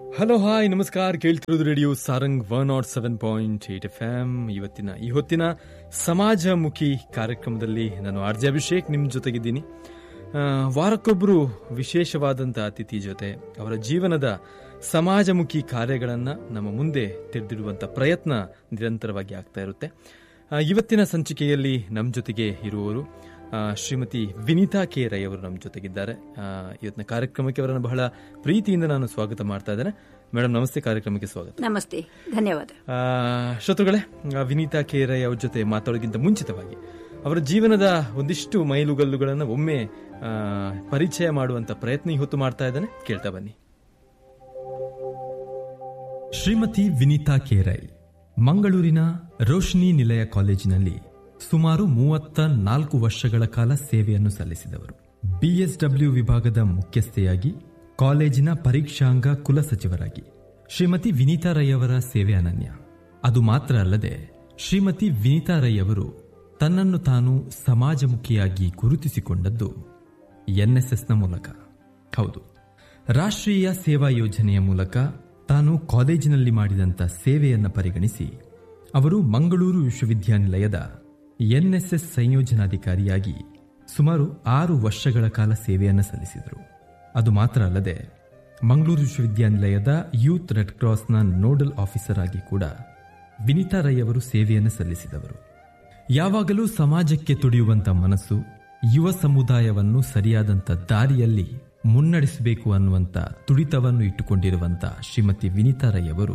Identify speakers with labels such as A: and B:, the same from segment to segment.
A: hello hi ನಮಸ್ಕಾರ ಕೇಳ್ತಿರೋದು radio Sarang one nought seven point eight F M ಇವತ್ತಿನ ಈ ಹೊತ್ತಿನ ಸಮಾಜಮುಖಿ ಕಾರ್ಯಕ್ರಮದಲ್ಲಿ ನಾನು ಆರ್ ಜೆ ಅಭಿಷೇಕ್ ನಿಮ್ಮ ಜೊತೆಗಿದ್ದೀನಿ ಆ, ವಾರಕ್ಕೊಬ್ಬರು ವಿಶೇಷವಾದಂಥ ಅತಿಥಿ ಜೊತೆ ಅವರ ಜೀವನದ ಸಮಾಜಮುಖಿ ಕಾರ್ಯಗಳನ್ನು ನಮ್ಮ ಮುಂದೆ ತೆರೆದಿಡುವಂಥ ಪ್ರಯತ್ನ ನಿರಂತರವಾಗಿ ಆಗ್ತಾ ಇರುತ್ತೆ ಆ, ಇವತ್ತಿನ ಸಂಚಿಕೆಯಲ್ಲಿ ನಮ್ಮ ಜೊತೆಗೆ ಇರುವವರು ಆ, ಶ್ರೀಮತಿ ವಿನೀತಾ ಕೆ ರೈ ಅವರು ನಮ್ಮ ಜೊತೆಗಿದ್ದಾರೆ ಆ, ಇವತ್ತಿನ ಕಾರ್ಯಕ್ರಮಕ್ಕೆ ಅವರನ್ನು ಬಹಳ ಪ್ರೀತಿಯಿಂದ ನಾನು ಸ್ವಾಗತ ಮಾಡ್ತಾ ಇದ್ದೇನೆ ಮೇಡಮ್ ನಮಸ್ತೆ ಕಾರ್ಯಕ್ರಮಕ್ಕೆ ಸ್ವಾಗತ
B: ನಮಸ್ತೆ ಧನ್ಯವಾದ
A: ಆ, ಶ್ರೋತೃಗಳೇ ಆ, ವಿನೀತಾ ಕೆ ರೈ ಅವ್ರ ಜೊತೆ ಮಾತಾಡೋದಕ್ಕಿಂತ ಮುಂಚಿತವಾಗಿ ಅವರ ಜೀವನದ ಒಂದಿಷ್ಟು ಮೈಲುಗಲ್ಲುಗಳನ್ನು ಒಮ್ಮೆ ಆ, ಪರಿಚಯ ಮಾಡುವಂತ ಪ್ರಯತ್ನ ಈ ಹೊತ್ತು ಮಾಡ್ತಾ ಇದ್ದಾನೆ ಕೇಳ್ತಾ ಬನ್ನಿ ಶ್ರೀಮತಿ ವಿನೀತಾ ಕೇರೈ ಮಂಗಳೂರಿನ ರೋಶ್ನಿ ನಿಲಯ ಕಾಲೇಜಿನಲ್ಲಿ ಸುಮಾರು ಮೂವತ್ತ ನಾಲ್ಕು ವರ್ಷಗಳ ಕಾಲ ಸೇವೆಯನ್ನು ಸಲ್ಲಿಸಿದವರು ಬಿಎಸ್ಡಬ್ಲ್ಯೂ ವಿಭಾಗದ ಮುಖ್ಯಸ್ಥೆಯಾಗಿ ಕಾಲೇಜಿನ ಪರೀಕ್ಷಾಂಗ ಕುಲಸಚಿವರಾಗಿ ಶ್ರೀಮತಿ ವಿನೀತಾ ರೈ ಅವರ ಸೇವೆ ಅನನ್ಯ ಅದು ಮಾತ್ರ ಅಲ್ಲದೆ ಶ್ರೀಮತಿ ವಿನೀತಾ ರೈ ಅವರು ತನ್ನನ್ನು ತಾನು ಸಮಾಜಮುಖಿಯಾಗಿ ಗುರುತಿಸಿಕೊಂಡದ್ದು ಎನ್ಎಸ್ಎಸ್ನ ಮೂಲಕ ಹೌದು ರಾಷ್ಟ್ರೀಯ ಸೇವಾ ಯೋಜನೆಯ ಮೂಲಕ ತಾನು ಕಾಲೇಜಿನಲ್ಲಿ ಮಾಡಿದಂಥ ಸೇವೆಯನ್ನು ಪರಿಗಣಿಸಿ ಅವರು ಮಂಗಳೂರು ವಿಶ್ವವಿದ್ಯಾನಿಲಯದ ಎನ್ಎಸ್ಎಸ್ ಸಂಯೋಜನಾಧಿಕಾರಿಯಾಗಿ ಸುಮಾರು ಆರು ವರ್ಷಗಳ ಕಾಲ ಸೇವೆಯನ್ನು ಸಲ್ಲಿಸಿದರು ಅದು ಮಾತ್ರ ಅಲ್ಲದೆ ಮಂಗಳೂರು ವಿಶ್ವವಿದ್ಯಾನಿಲಯದ ಯೂತ್ ರೆಡ್ ಕ್ರಾಸ್ನ ನೋಡಲ್ ಆಫೀಸರ್ ಆಗಿ ಕೂಡ ವಿನಿತಾ ರೈ ಅವರು ಸೇವೆಯನ್ನು ಸಲ್ಲಿಸಿದವರು ಯಾವಾಗಲೂ ಸಮಾಜಕ್ಕೆ ತುಡಿಯುವಂತ ಮನಸ್ಸು ಯುವ ಸಮುದಾಯವನ್ನು ಸರಿಯಾದಂತ ದಾರಿಯಲ್ಲಿ ಮುನ್ನಡೆಸಬೇಕು ಅನ್ನುವಂತ ತುಡಿತವನ್ನು ಇಟ್ಟುಕೊಂಡಿರುವಂತ ಶ್ರೀಮತಿ ವಿನಿತಾ ರೈ ಅವರು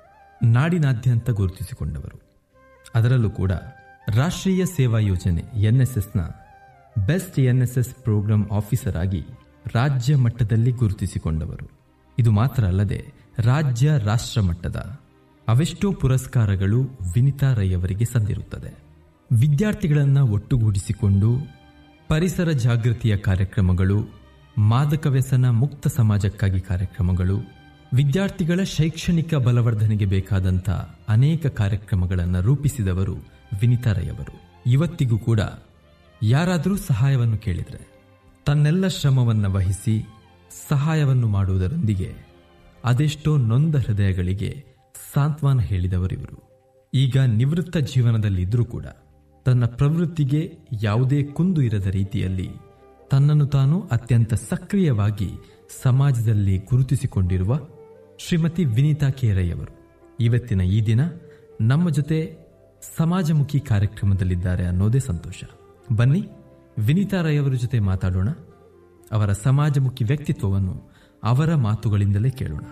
A: ನಾಡಿನಾದ್ಯಂತ ಗುರುತಿಸಿಕೊಂಡವರು ಅದರಲ್ಲೂ ಕೂಡ ರಾಷ್ಟ್ರೀಯ ಸೇವಾ ಯೋಜನೆ ಎನ್ಎಸ್ಎಸ್ನ ಬೆಸ್ಟ್ ಎನ್ಎಸ್ಎಸ್ ಪ್ರೋಗ್ರಾಂ ಆಫೀಸರ್ ಆಗಿ ರಾಜ್ಯ ಮಟ್ಟದಲ್ಲಿ ಗುರುತಿಸಿಕೊಂಡವರು ಇದು ಮಾತ್ರ ಅಲ್ಲದೆ ರಾಜ್ಯ ರಾಷ್ಟ್ರ ಮಟ್ಟದ ಅವೆಷ್ಟೋ ಪುರಸ್ಕಾರಗಳು ವಿನಿತಾ ರೈ ಅವರಿಗೆ ಸಂದಿರುತ್ತದೆ ವಿದ್ಯಾರ್ಥಿಗಳನ್ನ ಒಟ್ಟುಗೂಡಿಸಿಕೊಂಡು ಪರಿಸರ ಜಾಗೃತಿಯ ಕಾರ್ಯಕ್ರಮಗಳು ಮಾದಕ ವ್ಯಸನ ಮುಕ್ತ ಸಮಾಜಕ್ಕಾಗಿ ಕಾರ್ಯಕ್ರಮಗಳು ವಿದ್ಯಾರ್ಥಿಗಳ ಶೈಕ್ಷಣಿಕ ಬಲವರ್ಧನೆಗೆ ಬೇಕಾದಂಥ ಅನೇಕ ಕಾರ್ಯಕ್ರಮಗಳನ್ನು ರೂಪಿಸಿದವರು ವಿನಿತಾ ರೈ ಅವರು ಇವತ್ತಿಗೂ ಕೂಡ ಯಾರಾದರೂ ಸಹಾಯವನ್ನು ಕೇಳಿದರೆ ತನ್ನೆಲ್ಲ ಶ್ರಮವನ್ನು ವಹಿಸಿ ಸಹಾಯವನ್ನು ಮಾಡುವುದರೊಂದಿಗೆ ಅದೆಷ್ಟೋ ನೊಂದ ಹೃದಯಗಳಿಗೆ ಸಾಂತ್ವನ ಹೇಳಿದವರಿವರು ಈಗ ನಿವೃತ್ತ ಜೀವನದಲ್ಲಿದ್ದರೂ ಕೂಡ ತನ್ನ ಪ್ರವೃತ್ತಿಗೆ ಯಾವುದೇ ಕುಂದು ಇರದ ರೀತಿಯಲ್ಲಿ ತನ್ನನ್ನು ತಾನು ಅತ್ಯಂತ ಸಕ್ರಿಯವಾಗಿ ಸಮಾಜದಲ್ಲಿ ಗುರುತಿಸಿಕೊಂಡಿರುವ ಶ್ರೀಮತಿ ವಿನೀತಾ ಕೇರೈ ಅವರು ಇವತ್ತಿನ ಈ ದಿನ ನಮ್ಮ ಜೊತೆ ಸಮಾಜಮುಖಿ ಕಾರ್ಯಕ್ರಮದಲ್ಲಿದ್ದಾರೆ ಅನ್ನೋದೇ ಸಂತೋಷ ಬನ್ನಿ ವಿನೀತಾ ರೈ ಅವರ ಜೊತೆ ಮಾತಾಡೋಣ ಅವರ ಸಮಾಜಮುಖಿ ವ್ಯಕ್ತಿತ್ವವನ್ನು ಅವರ ಮಾತುಗಳಿಂದಲೇ ಕೇಳೋಣ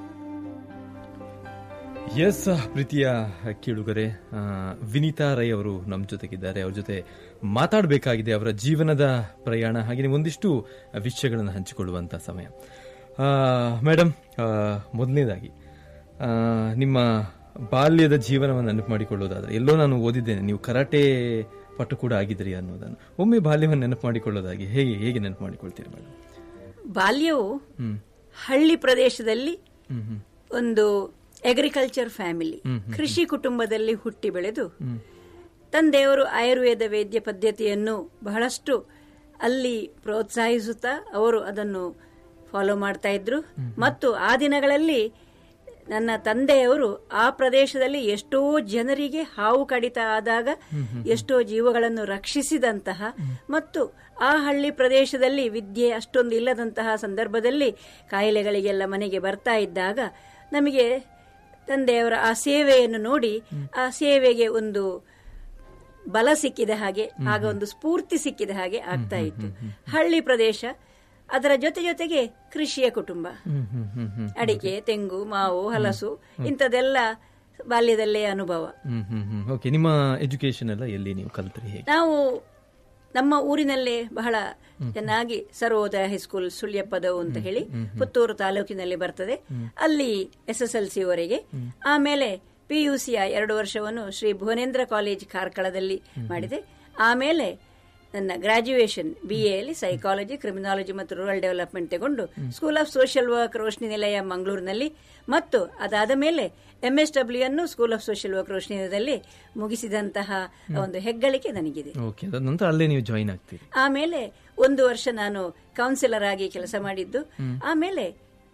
A: ಎಸ್ ಪ್ರೀತಿಯ ಕೇಳುಗರೆ ಆ, ವಿನೀತಾ ರೈ ಅವರು ನಮ್ಮ ಜೊತೆಗಿದ್ದಾರೆ ಅವ್ರ ಜೊತೆ ಮಾತಾಡಬೇಕಾಗಿದೆ ಅವರ ಜೀವನದ ಪ್ರಯಾಣ ಹಾಗೆ ಒಂದಿಷ್ಟು ವಿಷಯಗಳನ್ನು ಹಂಚಿಕೊಳ್ಳುವಂತ ಸಮಯ ಆ, ಮೇಡಮ್ ಆ, ಮೊದಲನೇದಾಗಿ ಆ, ನಿಮ್ಮ ಬಾಲ್ಯದ ಜೀವನವನ್ನು ನೆನಪು ಮಾಡಿಕೊಳ್ಳೋದಾದ್ರೆ ಎಲ್ಲೋ ನಾನು ಓದಿದ್ದೇನೆ ನೀವು ಕರಾಟೆ ಪಟು ಕೂಡ ಆಗಿದ್ರಿ ಅನ್ನೋದನ್ನು ಒಮ್ಮೆ ಬಾಲ್ಯವನ್ನು ನೆನಪು ಮಾಡಿಕೊಳ್ಳೋದಾಗಿ ಹೇಗೆ ಹೇಗೆ ನೆನಪು ಮಾಡಿಕೊಳ್ತೀರಿ ಮೇಡಮ್
B: ಬಾಲ್ಯವು ಹಳ್ಳಿ ಪ್ರದೇಶದಲ್ಲಿ ಒಂದು ಅಗ್ರಿಕಲ್ಚರ್ ಫ್ಯಾಮಿಲಿ ಕೃಷಿ ಕುಟುಂಬದಲ್ಲಿ ಹುಟ್ಟಿ ಬೆಳೆದು ತಂದೆಯವರು ಆಯುರ್ವೇದ ವೈದ್ಯ ಪದ್ಧತಿಯನ್ನು ಬಹಳಷ್ಟು ಅಲ್ಲಿ ಪ್ರೋತ್ಸಾಹಿಸುತ್ತಾ ಅವರು ಅದನ್ನು ಫಾಲೋ ಮಾಡ್ತಾ ಇದ್ರು ಮತ್ತು ಆ ದಿನಗಳಲ್ಲಿ ನನ್ನ ತಂದೆಯವರು ಆ ಪ್ರದೇಶದಲ್ಲಿ ಎಷ್ಟೋ ಜನರಿಗೆ ಹಾವು ಕಡಿತ ಆದಾಗ ಎಷ್ಟೋ ಜೀವಗಳನ್ನು ರಕ್ಷಿಸಿದಂತಹ ಮತ್ತು ಆ ಹಳ್ಳಿ ಪ್ರದೇಶದಲ್ಲಿ ವಿದ್ಯೆ ಅಷ್ಟೊಂದು ಇಲ್ಲದಂತಹ ಸಂದರ್ಭದಲ್ಲಿ ಕಾಯಿಲೆಗಳಿಗೆಲ್ಲ ಮನೆಗೆ ಬರ್ತಾ ಇದ್ದಾಗ ನಮಗೆ ತಂದೆಯವರ ಆ ಸೇವೆಯನ್ನು ನೋಡಿ ಆ ಸೇವೆಗೆ ಒಂದು ಬಲ ಸಿಕ್ಕಿದ ಹಾಗೆ ಆಗ ಒಂದು ಸ್ಫೂರ್ತಿ ಸಿಕ್ಕಿದ ಹಾಗೆ ಆಗ್ತಾ ಇತ್ತು ಹಳ್ಳಿ ಪ್ರದೇಶ ಅದರ ಜೊತೆ ಜೊತೆಗೆ ಕೃಷಿಯ ಕುಟುಂಬ ಅಡಿಕೆ ತೆಂಗು ಮಾವು ಹಲಸು ಇಂಥದೆಲ್ಲ ಬಾಲ್ಯದಲ್ಲೇ ಅನುಭವ
A: ಹ್ಮ್ ಹ್ಮ್ ಹ್ಮ್ ಓಕೆ ನಿಮ್ಮ ಎಜುಕೇಶನ್ ಎಲ್ಲ ಎಲ್ಲಿ ನೀವು ಕಲ್ತ್ರಿ ಹೇಗೆ
B: ನಾವು ನಮ್ಮ ಊರಿನಲ್ಲೇ ಬಹಳ ಚೆನ್ನಾಗಿ ಸರ್ವೋದಯ ಹೈಸ್ಕೂಲ್ ಸುಳ್ಯಪ್ಪದವು ಅಂತ ಹೇಳಿ ಪುತ್ತೂರು ತಾಲೂಕಿನಲ್ಲಿ ಬರ್ತದೆ ಅಲ್ಲಿ ಎಸ್ ಎಸ್ ಎಲ್ ಸಿ ವರೆಗೆ ಆಮೇಲೆ ಪಿ ಯು ಸಿಯ ಎರಡು ವರ್ಷವನ್ನು ಶ್ರೀ ಭುವನೇಂದ್ರ ಕಾಲೇಜ್ ಕಾರ್ಕಳದಲ್ಲಿ ಮಾಡಿದೆ ಆಮೇಲೆ ನನ್ನ ಗ್ರಾಜ್ಯುಯೇಷನ್ ಬಿ ಎಲ್ಲಿ ಸೈಕಾಲಜಿ ಕ್ರಿಮಿನಾಲಜಿ ಮತ್ತು ರೂರಲ್ ಡೆವಲಪ್ಮೆಂಟ್ ತಗೊಂಡು school of social work Roshni Nilaya ಮಂಗಳೂರಿನಲ್ಲಿ ಮತ್ತು ಅದಾದ ಮೇಲೆ ಎಂ ಎಸ್ ಡಬ್ಲ್ಯೂ ಅನ್ನು school of social work Roshni ನಿಲಯದಲ್ಲಿ ಮುಗಿಸಿದಂತಹ ಒಂದು ಹೆಗ್ಗಳಿಕೆ ನನಗಿದೆ
A: ಓಕೆ ಅದಾದ ನಂತರ ಅಲ್ಲೇ ನೀವು ಜಾಯಿನ್ ಆಗ್ತೀರಿ
B: ಆಮೇಲೆ ಒಂದು ವರ್ಷ ನಾನು ಕೌನ್ಸಿಲರ್ ಆಗಿ ಕೆಲಸ ಮಾಡಿದ್ದು ಆಮೇಲೆ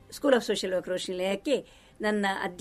B: ಸ್ಕೂಲ್ ಆಫ್ ಸೋಷಿಯಲ್ ವರ್ಕ್ ರೋಷಿನಿಲಯಕ್ಕೆ ನನ್ನ ಅಧ್ಯಯನ